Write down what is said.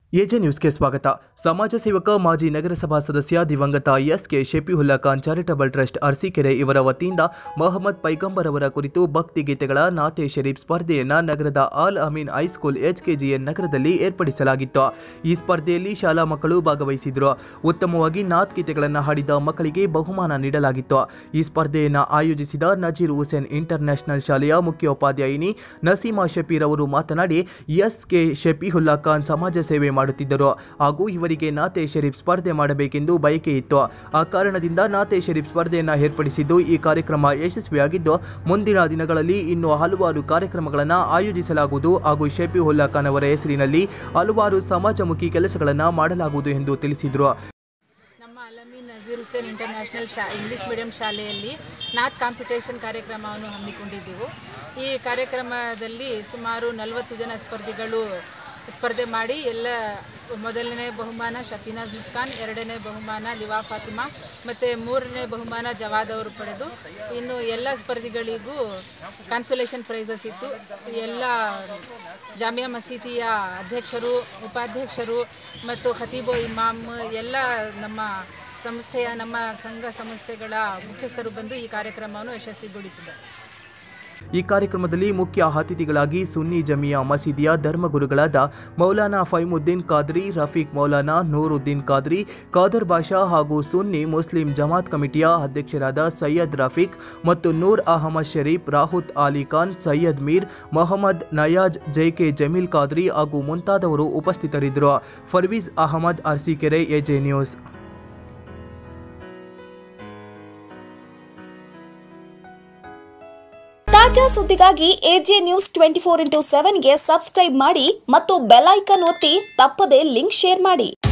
AJ ನ್ಯೂಸ್ಗೆ ಸ್ವಾಗತ ಸಮಾಜ ಸೇವಕ ಮಾಜಿ ನಗರಸಭಾ ಸದಸ್ಯ ದಿವಂಗತ S K Shafiulla Khan charitable trust Arsikere ಇವರ ವತಿಯಿಂದ ಮೊಹಮ್ಮದ್ ಪೈಗಂಬರ್ ಅವರ ಕುರಿತು ಭಕ್ತಿ ಗೀತೆಗಳ ನಾತೆ ಶರೀಫ್ ಸ್ಪರ್ಧೆಯನ್ನ ನಗರದ ಆಲ್ ಅಮೀನ್ ಹೈಸ್ಕೂಲ್ ಎಚ್ಕೆಜಿಎನ್ ನಗರದಲ್ಲಿ ಏರ್ಪಡಿಸಲಾಗಿತ್ತು ಈ ಸ್ಪರ್ಧೆಯಲ್ಲಿ ಶಾಲಾ ಮಕ್ಕಳು ಭಾಗವಹಿಸಿದ್ರು ಉತ್ತಮವಾಗಿ ನಾತ್ ಗೀತೆಗಳನ್ನು ಹಾಡಿದ ಮಕ್ಕಳಿಗೆ ಬಹುಮಾನ ನೀಡಲಾಗಿತ್ತು ಈ ಸ್ಪರ್ಧೆಯನ್ನು ಆಯೋಜಿಸಿದ ನಜೀರ್ ಹುಸೇನ್ ಇಂಟರ್ನ್ಯಾಷನಲ್ ಶಾಲೆಯ ಮುಖ್ಯೋಪಾಧ್ಯಾಯಿನಿ ನಸೀಮಾ ಶಫೀರ್ ಅವರು ಮಾತನಾಡಿ ಎಸ್ ಕೆ ಶಫೀಹುಲ್ಲಾ ಖಾನ್ ಸಮಾಜ ಸೇವೆ ಮಾಡುತ್ತಿದ್ದರು ಹಾಗೂ ಇವರಿಗೆ ನಾತೆ ಶರೀಫ್ ಸ್ಪರ್ಧೆ ಮಾಡಬೇಕೆಂದು ಬಯಕೆ ಇತ್ತು ಆ ಕಾರಣದಿಂದ ನಾತೆ ಶರೀಫ್ ಸ್ಪರ್ಧೆಯನ್ನು ಏರ್ಪಡಿಸಿದ್ದು ಈ ಕಾರ್ಯಕ್ರಮ ಯಶಸ್ವಿಯಾಗಿದ್ದು ಮುಂದಿನ ದಿನಗಳಲ್ಲಿ ಇನ್ನೂ ಹಲವಾರು ಕಾರ್ಯಕ್ರಮಗಳನ್ನು ಆಯೋಜಿಸಲಾಗುವುದು ಹಾಗೂ ಶಫೀಹುಲ್ಲಾ ಖಾನ್ ಅವರ ಹೆಸರಿನಲ್ಲಿ ಹಲವಾರು ಸಮಾಜಮುಖಿ ಕೆಲಸಗಳನ್ನು ಮಾಡಲಾಗುವುದು ಎಂದು ತಿಳಿಸಿದರು ನಮ್ಮ ಅಲಮಿ ನಜೀರ್ ಹುಸೇನ್ ಇಂಟರ್ನ್ಯಾಷನಲ್ ಶಾ ಇಂಗ್ಲೀಷ್ ಮೀಡಿಯಂ ಶಾಲೆಯಲ್ಲಿ ನಾತ್ ಕಾಂಪಿಟೇಷನ್ ಕಾರ್ಯಕ್ರಮವನ್ನು ಹಮ್ಮಿಕೊಂಡಿದ್ದೆವು ಈ ಕಾರ್ಯಕ್ರಮದಲ್ಲಿ ಸುಮಾರು ನಲವತ್ತು ಜನ ಸ್ಪರ್ಧಿಗಳು ಸ್ಪರ್ಧೆ ಮಾಡಿ ಎಲ್ಲ ಮೊದಲನೇ ಬಹುಮಾನ ಶಫೀನಾಜ್ ಮುಸ್ಕಾನ್ ಎರಡನೇ ಬಹುಮಾನ ಲಿವಾ ಫಾತಿಮಾ ಮತ್ತು ಮೂರನೇ ಬಹುಮಾನ ಜವಾದ್ ಅವರು ಪಡೆದು ಇನ್ನು ಎಲ್ಲ ಸ್ಪರ್ಧಿಗಳಿಗೂ ಕಾನ್ಸುಲೇಷನ್ ಪ್ರೈಸಸ್ ಇತ್ತು ಎಲ್ಲ ಜಾಮಿಯಾ ಮಸೀದಿಯ ಅಧ್ಯಕ್ಷರು ಉಪಾಧ್ಯಕ್ಷರು ಮತ್ತು ಖತೀಬು ಇಮಾಮ್ ಎಲ್ಲ ನಮ್ಮ ಸಂಸ್ಥೆಯ ನಮ್ಮ ಸಂಘ ಸಂಸ್ಥೆಗಳ ಮುಖ್ಯಸ್ಥರು ಬಂದು ಈ ಕಾರ್ಯಕ್ರಮವನ್ನು ಯಶಸ್ವಿಗೊಳಿಸಿದರು ಈ ಕಾರ್ಯಕ್ರಮದಲ್ಲಿ ಮುಖ್ಯ ಅತಿಥಿಗಳಾಗಿ ಸುನ್ನಿ ಜಮಿಯಾ ಮಸೀದಿಯ ಧರ್ಮಗುರುಗಳಾದ ಮೌಲಾನಾ ಫೈಮುದ್ದೀನ್ ಖಾದ್ರಿ ರಫೀಕ್ ಮೌಲಾನಾ ನೂರುದ್ದೀನ್ ಖಾದ್ರಿ ಖಾದರ್ ಬಾಷಾ ಹಾಗೂ ಸುನ್ನಿ ಮುಸ್ಲಿಂ ಜಮಾತ್ ಕಮಿಟಿಯ ಅಧ್ಯಕ್ಷರಾದ ಸೈಯದ್ ರಫೀಕ್ ಮತ್ತು ನೂರ್ ಅಹಮದ್ ಶರೀಫ್ ರಾಹುತ್ ಅಲಿ ಖಾನ್ ಸೈಯದ್ ಮೀರ್ ಮೊಹಮ್ಮದ್ ನಯಾಜ್ ಜೈಕೆ ಜಮೀಲ್ ಖಾದ್ರಿ ಹಾಗೂ ಮುಂತಾದವರು ಉಪಸ್ಥಿತರಿದ್ದರು ಫರ್ವೀಸ್ ಅಹಮದ್ ಅರ್ಸಿಕೆರೆ ಎಜೆ ನ್ಯೂಸ್ ತಾಜಾ ಸುದ್ದಿಗಾಗಿ AJ news twenty four into ಸೆವೆನ್ಗೆ ಸಬ್ಸ್ಕ್ರೈಬ್ ಮಾಡಿ ಮತ್ತು ಬೆಲ್ ಐಕನ್ ಒತ್ತಿ ತಪ್ಪದೇ ಲಿಂಕ್ ಶೇರ್ ಮಾಡಿ